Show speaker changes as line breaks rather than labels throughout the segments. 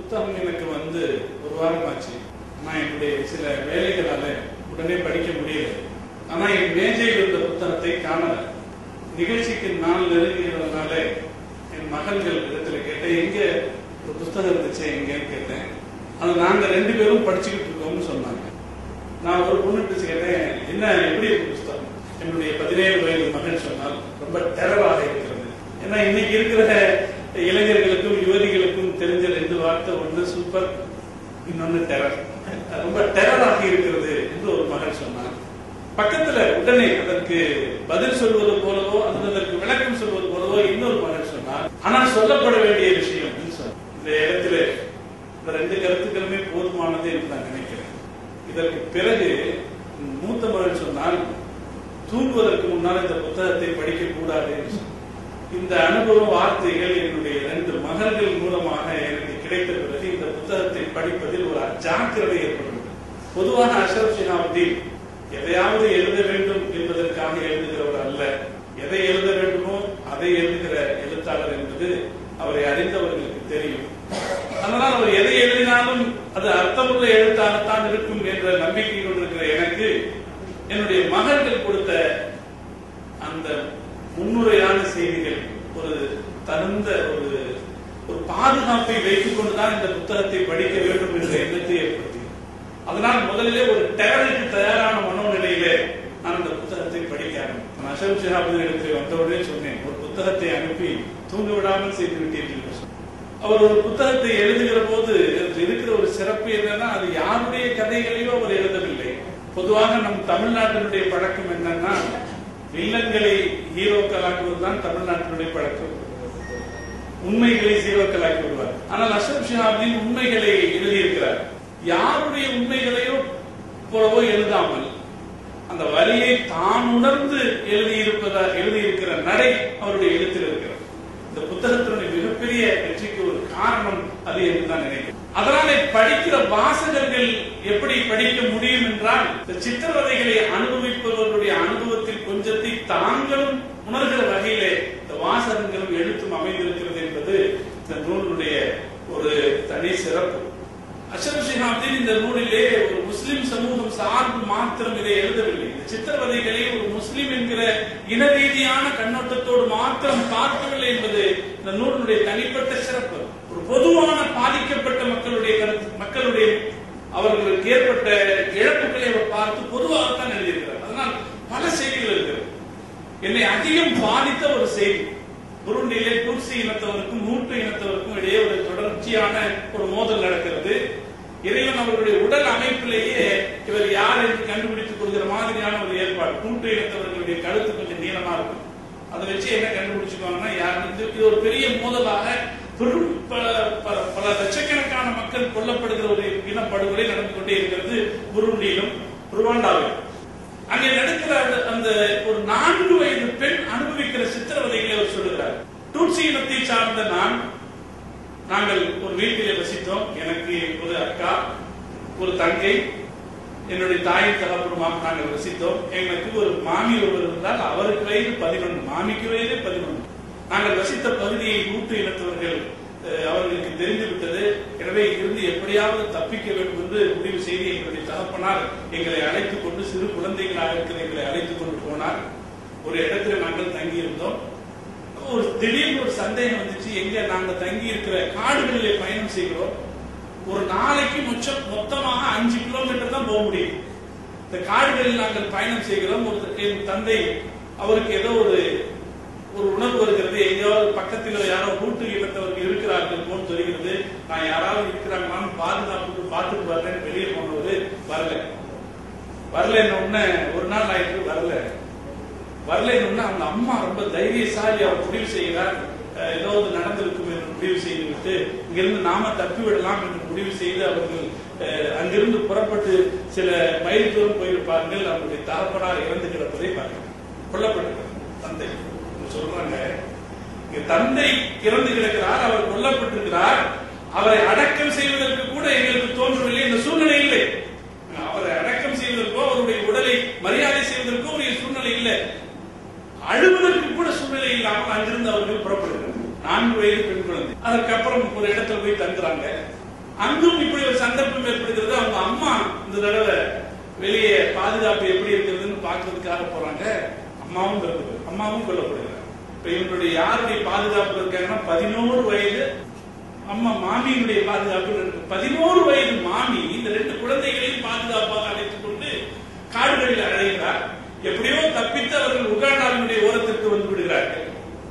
புத்தகம் எனக்கு வந்து ஒரு வாரம் ஆச்சு நான் என்னுடைய சில வேலைகளால உடனே படிக்க முடியல ஆனா என் மேஜையில் இருந்த புத்தகத்தை காணல நிகழ்ச்சிக்கு நாள் நெருங்குகிறதுனால என் மகன்கள் இடத்துல கேட்டேன் எங்க ஒரு புத்தகம் இருந்துச்சு எங்கன்னு கேட்டேன் அது நாங்க ரெண்டு பேரும் படிச்சுக்கிட்டு இருக்கோம்னு சொன்னாங்க நான் ஒரு பொண்ணுகிட்ட கேட்டேன் என்ன எப்படி இருக்கு புஸ்தகம் என்னுடைய பதினேழு வயது மகன் சொன்னால் ரொம்ப டெரராக இருக்கிறது ஏன்னா இன்னைக்கு இருக்கிற இளைஞர்களுக்கும் யுவதிகளுக்கும் தெரிஞ்ச ரெண்டு வார்த்தை ஒன்று சூப்பர் இன்னொன்னு டெரர் ரொம்ப டெரராக இருக்கிறது என்று ஒரு மகன் சொன்னார் பக்கத்துல உடனே அதற்கு பதில் சொல்வது போலவோ அல்லது அதற்கு விளக்கம் சொல்வது போலவோ இன்னொரு மகன் சொன்னார் ஆனால் சொல்லப்பட வேண்டிய விஷயம் அப்படின்னு சொன்னார். இந்த இடத்துல இந்த ரெண்டு கருத்துக்களுமே போதுமானது என்று நான் நினைக்கிறேன் இதற்கு பிறகு மூத்த மகன் சொன்னால் தூங்குவதற்கு முன்னால் இந்த புத்தகத்தை படிக்க கூடாது என்று சொன்னார். இந்த அனுபவ வார்த்தைகள் என்னுடைய ரெண்டு மகள்கள் மூலமாக எனக்கு கிடைத்த பிறகு இந்த புத்தகத்தை படிப்பதில் ஒரு அஜாக்கிரதை ஏற்படுகிறது பொதுவாக அஷரப் ஷினாவுதீன் எதையாவது எழுத வேண்டும் என்பதற்காக எழுதுகிறவர் அல்ல எதை எழுத வேண்டுமோ அதை எழுதுகிற எழுத்தாளர் என்பது அவரை அறிந்தவர்களுக்கு தெரியும் அதனால் அவர் எதை எழுதினாலும் அது அர்த்தமுள்ள எழுத்தாகத்தான் இருக்கும் என்ற நம்பிக்கை கொண்டிருக்கிற எனக்கு என்னுடைய மகள்கள் கொடுத்த அந்த முன்னுரையான செய்திகள் ஒரு தகுந்த ஒரு ஒரு பாதுகாப்பை வைத்துக் கொண்டுதான் இந்த புத்தகத்தை படிக்க வேண்டும் என்ற எண்ணத்தை ஏற்படுத்தி அதனால் முதலிலே ஒரு டெரருக்கு தயாரான மனோநிலையிலே நான் இந்த புத்தகத்தை படிக்க ஆரம்பித்தேன் நான் அஷப் ஷிஹாபுதீன் இடத்துல வந்தவுடனே சொன்னேன் ஒரு புத்தகத்தை அனுப்பி தூங்க விடாமல் செய்து விட்டீர்கள் என்று சொன்னார். அவர் ஒரு புத்தகத்தை எழுதுகிற போது அதில் இருக்கிற ஒரு சிறப்பு என்னன்னா அது யாருடைய கதைகளையோ அவர் எழுதவில்லை பொதுவாக நம் தமிழ்நாட்டினுடைய பழக்கம் என்னன்னா வில்லன்களை ஹீரோக்களாக்குவதுதான் தமிழ்நாட்டினுடைய பழக்கம் உண்மைகளை ஜீரோக்களாக்கி விடுவார் ஆனால் அஷப் ஷிஹாபின் உண்மைகளை எழுதியிருக்கிறார் யாருடைய உண்மைகளையோ போலவோ எழுதாமல் அந்த வரியை தான் உணர்ந்து எழுதியிருப்பதா எழுதியிருக்கிற நடை அவருடைய எழுத்தில் இருக்கிறது இந்த புத்தகத்தினுடைய மிகப்பெரிய வெற்றிக்கு ஒரு காரணம் அது என்று தான் நினைக்கிறேன் அதனாலே படிக்கிற வாசகர்கள் எப்படி படிக்க முடியும் என்றால் இந்த சித்திரவதைகளை அனுபவிப்பவர்களுடைய அனுபவத்தில் கொஞ்சத்தை தாங்களும் உணர்கிற வகையிலே இந்த வாசகங்களும் எழுத்தும் அமைந்திருக்கிறது என்பது இந்த நூலுடைய ஒரு தனி சிறப்பு அஷரப் ஷிஹாப்தீன் இந்த நூலிலே ஒரு முஸ்லிம் சமூகம் சார்பு மாத்திரம் இதை எழுதவில்லை இந்த சித்திரவதைகளை ஒரு முஸ்லிம் என்கிற இன ரீதியான கண்ணோட்டத்தோடு மாத்திரம் பார்க்கவில்லை என்பது இந்த நூலினுடைய தனிப்பட்ட சிறப்பு ஒரு பொதுவான பாதிக்கப்பட்ட மக்களுடைய கருத்து மக்களுடைய அவர்களுக்கு ஏற்பட்ட இழப்புகளை அவர் பார்த்து பொதுவாகத்தான் எழுதியிருக்கிறார் அதனால் பல செய்திகள் இருக்கிறது என்னை அதிகம் பாதித்த ஒரு செய்தி புருண்டியிலே துர்சி இனத்தவருக்கும் மூட்டு இனத்தவருக்கும் இடையே ஒரு தொடர்ச்சியான ஒரு மோதல் நடக்கிறது இறைவன் அவர்களுடைய உடல் அமைப்பிலேயே இவர் யார் என்று கண்டுபிடித்துக் கொள்கிற மாதிரியான ஒரு ஏற்பாடு கூட்டு இனத்தவர்களுடைய கழுத்து கொஞ்சம் நீளமா இருக்கும் அதை வச்சு என்ன கண்டுபிடிச்சுக்குவாங்கன்னா யார் இது இது ஒரு பெரிய மோதலாக பெரும் பல பல- பல லட்சக்கணக்கான மக்கள் கொல்லப்படுகிற ஒரு இனப்படுகொலை நடந்து கொண்டே இருக்கிறது புருண்டியிலும் ருவாண்டாவிலும் அங்கே நடக்கிற அந்த- அந்த ஒரு நான்கு வயது பெண் அனுபவிக்கிற சித்திரவதைகளை அவர் சொல்லுகிறார் டூட்சி இனத்தை சார்ந்த நான் நாங்கள் ஒரு வீட்டிலே வசித்தோம் எனக்கு ஒரு அக்கா ஒரு தங்கை என்னுடைய தாயின் தகப்பனுமாக நாங்கள் வசித்தோம் எங்களுக்கு ஒரு மாமி ஒருவர் இருந்தால் அவருக்கு வயது பதினொன்று மாமிக்கு வயது பதினொன்று நாங்கள் வசித்த பகுதியை கூட்டு இனத்தவர்கள் அஹ், அவர்களுக்கு தெரிந்து விட்டது எனவே இங்கிருந்து எப்படியாவது தப்பிக்க வேண்டும் என்று முடிவு செய்து எங்களுடைய தகப்பனார் எங்களை அழைத்துக் கொண்டு சிறு குழந்தைகளாக இருக்கிற எங்களை அழைத்துக் கொண்டு போனார் ஒரு இடத்துல நாங்கள் தங்கி இருந்தோம் ஒரு திடீர்னு ஒரு சந்தேகம் வந்துச்சு எங்க நாங்க தங்கி இருக்கிற காடுகளிலே பயணம் செய்கிறோம் ஒரு நாளைக்கு மொச்சம் மொத்தமாக அஞ்சு கிலோமீட்டர் தான் போக முடியும் இந்த காடுகளில் நாங்கள் பயணம் செய்கிறோம் ஒரு என் தந்தை அவருக்கு ஏதோ ஒரு ஒரு உணர்வு வருகிறது எங்கேயாவது பக்கத்தில் யாரோ கூட்டு இனத்தவர்கள் இருக்கிறார்கள் போல் தெரிகிறது நான் யாராவது இருக்கிறாங்களான்னு பாதுகாப்புக்கு பார்த்துட்டு வரலன்னு வெளியே போனவர் வரல வரல உடனே ஒரு நாள் ஆயிட்டு வரல வரலைன்னு அவங்க அம்மா ரொம்ப தைரியசாலி அவர் முடிவு செய்கிறார் அஹ் ஏதாவது நடந்திருக்கும் என்று முடிவு செய்து விட்டு இங்கிருந்து நாம தப்பி விடலாம் என்று முடிவு செய்து அவர்கள் அஹ், அங்கிருந்து புறப்பட்டு சில மைல் தூரம் போயிருப்பார்கள் அவருடைய தகப்பனார் இறந்து கிடப்பதை பார்க்கிறார் கொல்லப்பட்டிருக்கிறார் தந்தை சொல்றாங்க இங்க தந்தை இறந்து கிடக்கிறார் அவர் கொல்லப்பட்டிருக்கிறார் அவரை அடக்கம் செய்வதற்கு கூட எங்களுக்கு தோன்றவில்லை இந்த சூழ்நிலை இல்லை அவரை அடக்கம் செய்வதற்கோ அவருடைய உடலை மரியாதை செய்வதற்கோ உரிய சூழ்நிலை இல்லை அழுவதற்கு கூட சூழ்நிலை இல்லாமல் அங்கிருந்து அவர்கள் புறப்படுகிறார் நான்கு வயது பெண் குழந்தை அதற்கப்புறம் ஒரு இடத்துல போய் தங்குறாங்க அங்கும் இப்படி ஒரு சந்தர்ப்பம் ஏற்படுகிறது அவங்க அம்மா இந்த தடவை வெளியே பாதுகாப்பு எப்படி இருக்கிறதுன்னு பார்க்கறதுக்காக போறாங்க அம்மாவும் இருக்குது அம்மாவும் கொல்லப்படுகிறார் இப்ப இவங்களுடைய யாருடைய பாதுகாப்பு இருக்காங்கன்னா பதினோரு வயது அம்மா மாமியினுடைய பாதுகாப்பு இருக்கு பதினோரு வயது மாமி இந்த ரெண்டு குழந்தைகளையும் பாதுகாப்பாக அழைத்துக் கொண்டு காடுகளில் அழைகிறார் எப்படியோ தப்பித்து அவர்கள் உகாண்டாவினுடைய ஓரத்திற்கு வந்து விடுகிறார்கள்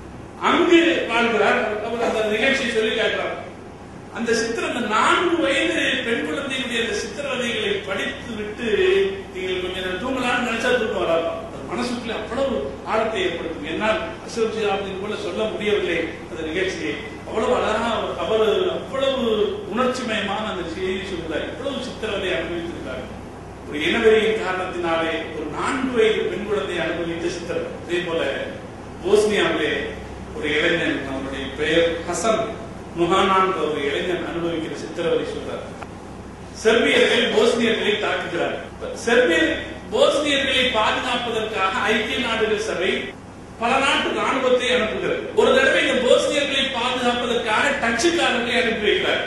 அங்கு வாழ்கிறார் அவர் அந்த நிகழ்ச்சியை சொல்லி காட்டுறார் அந்த சித்திர அந்த நான்கு வயது பெண் குழந்தையுடைய அந்த சித்திரவதைகளை படித்து விட்டு நீங்கள் கொஞ்சம் நேரம் தூங்கலாம்னு நினைச்சா தூக்கம் வராது அது மனசுக்குள்ள அவ்வளவு ஆழத்தை ஏற்படுத்தும் என்னால் அசோசியாவின் போல சொல்ல முடியவில்லை அந்த நிகழ்ச்சியை அவ்வளவு அழகா அவர் அவர் அவ்வளவு உணர்ச்சிமயமான அந்த செய்தி சொல்கிறார் இவ்வளவு சித்திரவதை அனுபவித்திருக்கிறார் ஒரு இனவெறியின் காரணத்தினாலே ஒரு நான்கு வயது பெண் குழந்தையை அனுபவித்த சித்திரம் அதே போல போஸ்னியாவிலே ஒரு இளைஞன் அவருடைய பெயர் ஹசன் முகானான் ஒரு இளைஞன் அனுபவிக்கிற சித்திரவதை சொல்றார் செர்பியர்கள் போஸ்னியர்களை தாக்குகிறார் செர்பியர் போஸ்னியர்களை பாதுகாப்பதற்காக ஐக்கிய நாடுகள் சபை பல நாட்டு ராணுவத்தை அனுப்புகிறது ஒரு தடவை இந்த போஸ்னியர்களை பாதுகாப்பதற்காக டச்சுக்காரர்களை அனுப்பி வைக்கிறார்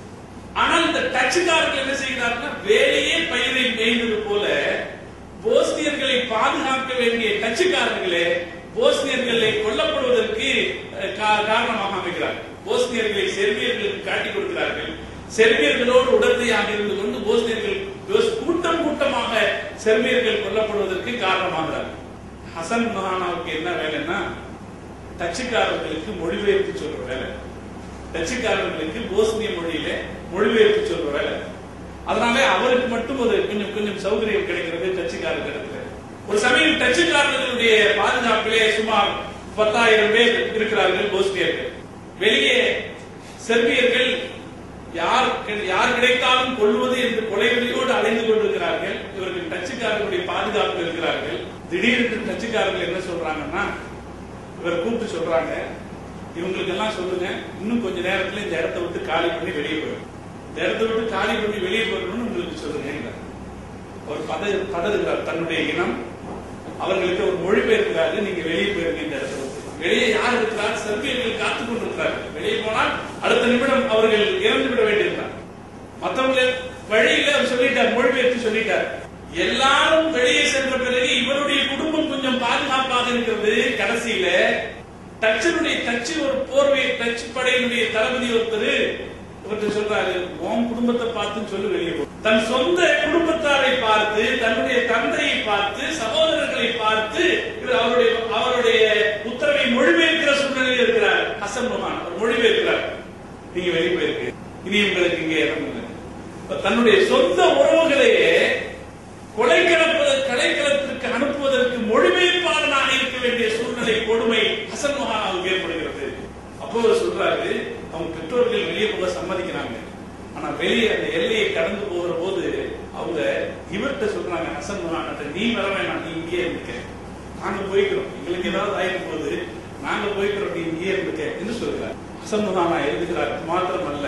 ஆனால் இந்த டச்சுக்காரர்கள் என்ன செய்கிறார்கள் வேலையே பயிரை மேய்ந்தது போல போஸ்னியர்களை பாதுகாக்க வேண்டிய டச்சுக்காரர்களே போஸ்னியர்களை கொல்லப்படுவதற்கு அஹ், கா- காரணமாக அமைக்கிறார் போஸ்னியர்களை செர்பியர்களுக்கு காட்டிக் கொடுக்கிறார்கள் செர்பியர்களோடு உடந்தையாக இருந்து கொண்டு போஸ்னியர்கள் போஸ்- கூட்டம் கூட்டமாக செர்பியர்கள் கொல்லப்படுவதற்கு காரணமாகிறார் ஹசன் மகானாவுக்கு என்ன வேலைன்னா டச்சுக்காரர்களுக்கு மொழிபெயர்ப்பு சொல்ற வேலை டச்சுக்காரர்களுக்கு போஸ்னிய மொழியில மொழிபெயர்ப்பு சொல்ற வேலை அதனால அவருக்கு மட்டும் ஒரு கொஞ்சம் கொஞ்சம் சௌகரியம் கிடைக்கிறது டச்சுக்காரர்களிடத்துல ஒரு சமயம் டச்சுக்காரர்களுடைய பாதுகாப்பிலே சுமார் பத்தாயிரம் பேர் இருக்கிறார்கள் போஸ்னியர்கள் வெளியே செர்பியர்கள் யார் யார் கிடைத்தாலும் கொள்வது என்று கொலைவெறியோடு அலைந்து கொண்டிருக்கிறார்கள் இவர்கள் டச்சுக்காரர்களுடைய பாதுகாப்பு இருக்கிறார்கள் திடீரென்று டச்சுக்காரர்கள் என்ன சொல்றாங்கன்னா இவர் கூப்பிட்டு சொல்றாங்க இவங்களுக்கு எல்லாம் சொல்லுங்க இன்னும் கொஞ்ச நேரத்துல இந்த இடத்தை விட்டு காலி பண்ணி வெளியே போயிடும் இந்த இடத்தை விட்டு காலி பண்ணி வெளியே போயிடணும்னு உங்களுக்கு சொல்லுங்க அவர் பத பதறுகிறார் தன்னுடைய இனம் அவர்களுக்கு ஒரு மொழிபெயர்க்கிறாரு நீங்க வெளியே போயிருங்க இந்த இடத்தை விட்டு வெளியே யார் இருக்கிறார் செர்பியர்கள் காத்துக் கொண்டிருக்கிறார்கள் வெளியே போனால் அடுத்த நிமிடம் அவர்கள் இறந்து விட வேண்டியிருக்கிறார் மத்தவங்க வழியில அவர் சொல்லிட்டார் மொழிபெயர்த்து சொல்லிட்டார் எல்லாரும் வெளியே சென்ற பிறகு இவருடைய குடும்பம் கொஞ்சம் பாதுகாப்பாக இருக்கிறது கடைசியில டச்சனுடைய டச்சு ஒரு போர்வை டச் படையினுடைய தளபதி ஒருத்தர் இவர்கிட்ட சொல்றாரு உன் குடும்பத்தை பார்த்து சொல்லி வெளியே போ தன் சொந்த குடும்பத்தாரை பார்த்து தன்னுடைய தந்தையை பார்த்து சகோதரர்களை பார்த்து இவர் அவருடைய அவருடைய உத்தரவை மொழிபெயர்க்கிற சூழ்நிலையில் இருக்கிறார் ஹசன் மொஹான் அவர் மொழிபெயர்க்கிறார் நீங்க வெளியே போயிருக்கு இனி உங்களுக்கு இங்கே இடம் இல்லை இப்ப தன்னுடைய சொந்த உறவுகளையே கொலை கலைக்களத்திற்கு அனுப்புவதற்கு மொழிபெயர்ப்பாளனாக இருக்க வேண்டிய சூழ்நிலை கொடுமை ஹசன் மொஹானாவுக்கு ஏற்படுகிறது அப்போ அவர் சொல்றாரு அவங்க பெற்றோர்கள் வெளியே போக சம்மதிக்கிறாங்க ஆனா வெளியே அந்த எல்லையை கடந்து போகிற போது அவங்க இவர்கிட்ட சொல்றாங்க ஹசன் மொஹான்கிட்ட நீ வர வேணாம் நீ இங்கேயே இருந்துக்க நாங்க போய்க்கிறோம் எங்களுக்கு ஏதாவது ஆயிரும் போது நாங்க போய்க்கிறோம் நீ இங்கேயே இருந்துக்க என்று சொல்கிறார் ஹசன் மொஹானா எழுதுகிறார் மாத்திரமல்ல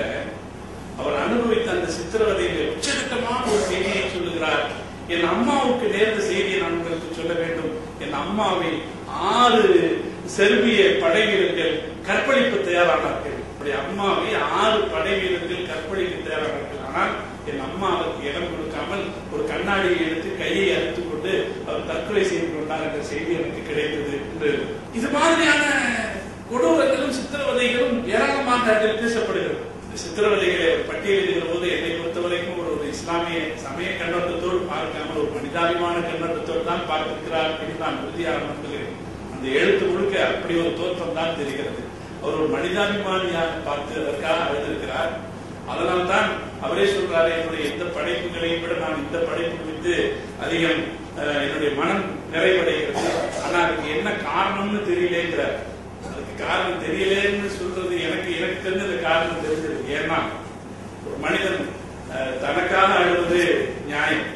அவர் அனுபவித்த அந்த சித்திரவதையிலே உச்சகட்டமான ஒரு செய்தியை சொல்லுகிறார் என் அம்மாவுக்கு நேர்ந்த செய்தியை நான் உங்களுக்கு சொல்ல வேண்டும் என் அம்மாவை ஆறு செர்பிய படை வீரர்கள் கற்பழிப்பு தயாரானார்கள் என்னுடைய அம்மாவை ஆறு படை வீரர்கள் கற்பழிக்க தயாரானார்கள் ஆனால் என் அம்மா அவருக்கு இடம் கொடுக்காமல் ஒரு கண்ணாடியை எடுத்து கையை அறுத்துக் கொண்டு அவர் தற்கொலை செய்து கொண்டார் என்ற செய்தி எனக்கு கிடைத்தது என்று இது மாதிரியான கொடூரங்களும் சித்திரவதைகளும் ஏராளமாக அதில் பேசப்படுகிறது இந்த சித்திரவதைகளை அவர் பட்டியலிடுகிற போது என்னை பொறுத்தவரைக்கும் ஒரு ஒரு இஸ்லாமிய சமய கண்ணோட்டத்தோடு பார்க்காமல் ஒரு மனிதாபிமான கண்ணோட்டத்தோடு தான் பார்த்திருக்கிறார் என்று நான் உறுதியாக நம்புகிறேன் அந்த எழுத்து முழுக்க அப்படி ஒரு தோற்றம் தான் தெரிகிறது அவர் ஒரு மனிதாபிமானியாக பார்த்து அதற்காக அழுதிருக்கிறார் அதனால்தான் அவரே சொல்றாரு என்னுடைய எந்த படைப்புகளையும் விட நான் இந்த படைப்பு குறித்து அதிகம் அஹ், என்னுடைய மனம் நிறைவடைகிறது ஆனா அதுக்கு என்ன காரணம்னு தெரியலேங்கிறார் அதுக்கு காரணம் தெரியலேன்னு சொல்றது எனக்கு எனக்கு தெரிஞ்ச அந்த காரணம் தெரிஞ்சது ஏன்னா ஒரு மனிதன் அஹ், தனக்காக அழுவது நியாயம்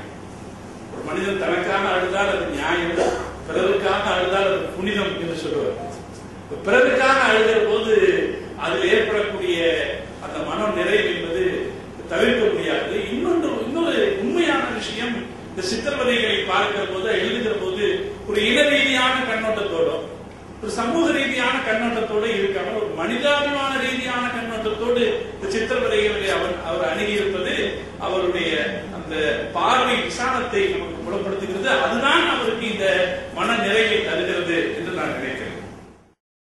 ஒரு மனிதன் தனக்காக அழுதால் அது நியாயம் பிறருக்காக அழுதால் அது புனிதம் என்று சொல்லுவார் இப்ப பிறருக்காக அழுகிற போது அதில் ஏற்படக்கூடிய அந்த மன நிறைவு என்பது தவிர்க்க முடியாது இன்னொன்று இன்னொரு உண்மையான விஷயம் இந்த சித்திரவதைகளை பார்க்கிற போது எழுதுகிற போது ஒரு இன ரீதியான கண்ணோட்டத்தோடும் ஒரு சமூக ரீதியான கண்ணோட்டத்தோடு இருக்காமல் ஒரு மனிதாபிமான ரீதியான கண்ணோட்டத்தோடு இந்த சித்திரவதைகளை அவர் அவர் அணுகி அந்த பார்வை விசாலத்தை நமக்கு புலப்படுத்துகிறது அதுதான்